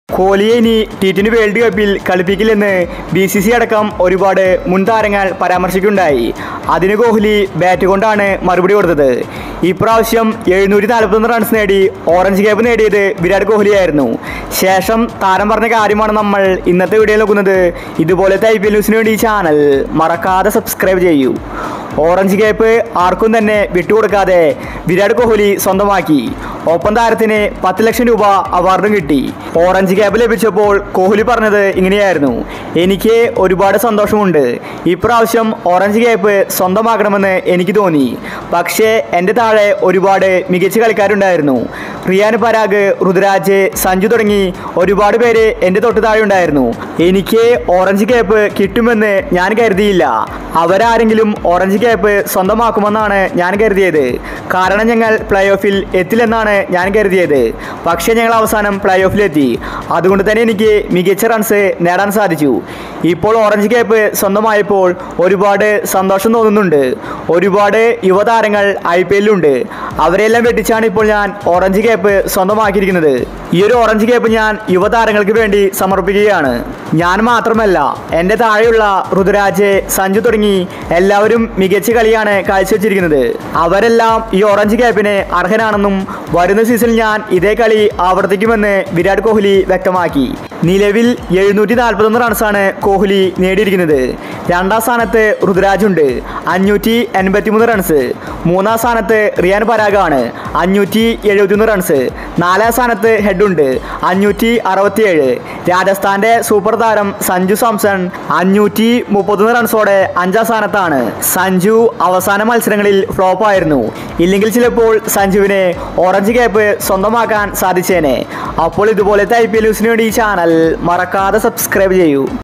കോഹ്ലിയെ ഇനി T twenty world കപ്പിൽ കളിപ്പിക്കില്ലെന്ന് B C C അടക്കം ഒരുപാട് മുൻ താരങ്ങൾ പരാമർശിക്കുകയുണ്ടായി അതിന് കോഹ്ലി ബാറ്റ് കൊണ്ടാണ് മറുപടി കൊടുത്തത് ഇപ്രാവശ്യം എഴുന്നൂറ്റി നാൽപ്പത്തൊന്ന് റൺസ് നേടി ഓറഞ്ച് ക്യാപ്പ് നേടിയത് വിരാട് കോഹ്ലിയായിരുന്നു ശേഷം താരം പറഞ്ഞ കാര്യമാണ് നമ്മൾ ഇന്നത്തെ വീഡിയോ നോക്കുന്നത് ഇതുപോലത്തെ ഐ പി എൽ ന്യൂസിന് വേണ്ടി ഈ ചാനൽ മറക്കാതെ സബ്സ്ക്രൈബ് ചെയ്യൂ ഓറഞ്ച് ക്യാപ്പ് ആർക്കും തന്നെ വിട്ടുകൊടുക്കാതെ വിരാട് കോഹ്ലി സ്വന്തമാക്കി ഒപ്പം താരത്തിന് പത്ത് ലക്ഷം രൂപ അവാർഡും കിട്ടി ഓറഞ്ച് ക്യാപ്പ് ലഭിച്ചപ്പോൾ കോഹ്ലി പറഞ്ഞത് ഇങ്ങനെയായിരുന്നു എനിക്ക് ഒരുപാട് സന്തോഷമുണ്ട് ഇപ്രാവശ്യം ഓറഞ്ച് ക്യാപ്പ് സ്വന്തമാക്കണമെന്ന് എനിക്ക് തോന്നി പക്ഷേ എൻ്റെ താഴെ ഒരുപാട് മികച്ച കളിക്കാരുണ്ടായിരുന്നു റിയാൻ പരാഗ് ഋതുരാജ് സഞ്ജു തുടങ്ങി ഒരുപാട് പേര് എൻ്റെ തൊട്ട് താഴെ ഉണ്ടായിരുന്നു എനിക്ക് ഓറഞ്ച് ക്യാപ്പ് കിട്ടുമെന്ന് ഞാൻ കരുതിയില്ല അവരാരെങ്കിലും ഓറഞ്ച് ക്യാപ്പ് സ്വന്തമാക്കുമെന്നാണ് ഞാൻ കരുതിയത് കാരണം ഞങ്ങൾ പ്ലേ ഓഫിൽ എത്തില്ലെന്നാണ് ഞാൻ കരുതിയത് പക്ഷേ ഞങ്ങൾ അവസാനം പ്ലേ ഓഫിലെത്തി അതുകൊണ്ട് തന്നെ എനിക്ക് മികച്ച റൺസ് നേടാൻ സാധിച്ചു ഇപ്പോൾ ഓറഞ്ച് ക്യാപ്പ് സ്വന്തമായപ്പോൾ ഒരുപാട് സന്തോഷം തോന്നുന്നുണ്ട് ഒരുപാട് യുവതാരങ്ങൾ ഐ പി എല്ലിലുണ്ട് അവരെല്ലാം വെട്ടിച്ചാണ് ഇപ്പോൾ ഞാൻ ഓറഞ്ച് ക്യാപ്പ് സ്വന്തമാക്കിയിരിക്കുന്നത് ഈ ഒരു ഓറഞ്ച് ക്യാപ്പ് ഞാൻ യുവതാരങ്ങൾക്ക് വേണ്ടി സമർപ്പിക്കുകയാണ് ഞാൻ മാത്രമല്ല എൻ്റെ താഴെയുള്ള ഋതുരാജ് സഞ്ജു തുടങ്ങി എല്ലാവരും മികച്ച കളിയാണ് കാഴ്ചവെച്ചിരിക്കുന്നത് അവരെല്ലാം ഈ ഓറഞ്ച് ക്യാപ്പിന് അർഹനാണെന്നും വരുന്ന സീസണിൽ ഞാൻ ഇതേ കളി ആവർത്തിക്കുമെന്ന് വിരാട് കോഹ്ലി വ്യക്തമാക്കി നിലവിൽ എഴുന്നൂറ്റി നാൽപ്പത്തൊന്ന് റൺസാണ് കോഹ്ലി നേടിയിരിക്കുന്നത് രണ്ടാം സ്ഥാനത്ത് ഋതുരാജ് ഉണ്ട് അഞ്ഞൂറ്റി എൺപത്തിമൂന്ന് റൺസ് മൂന്നാം സ്ഥാനത്ത് റിയാൻ പരാഗാണ് അഞ്ഞൂറ്റി എഴുപത്തിയൊന്ന് റൺസ് നാലാം സ്ഥാനത്ത് ഹെഡുണ്ട് അഞ്ഞൂറ്റി അറുപത്തിയേഴ് രാജസ്ഥാന്റെ സൂപ്പർ താരം സഞ്ജു സാംസൺ അഞ്ഞൂറ്റി മുപ്പത്തൊന്ന് റൺസോടെ അഞ്ചാം സ്ഥാനത്താണ് സഞ്ജു അവസാന മത്സരങ്ങളിൽ ഫ്ലോപ്പ് ആയിരുന്നു ഇല്ലെങ്കിൽ ചിലപ്പോൾ സഞ്ജുവിനെ ഓറഞ്ച് ക്യാപ്പ് സ്വന്തമാക്കാൻ സാധിച്ചേനെ അപ്പോൾ ഇതുപോലത്തെ ഐ പി എൽ ന്യൂസിന് വേണ്ടി ഈ ചാനൽ മറക്കാതെ സബ്സ്ക്രൈബ് ചെയ്യൂ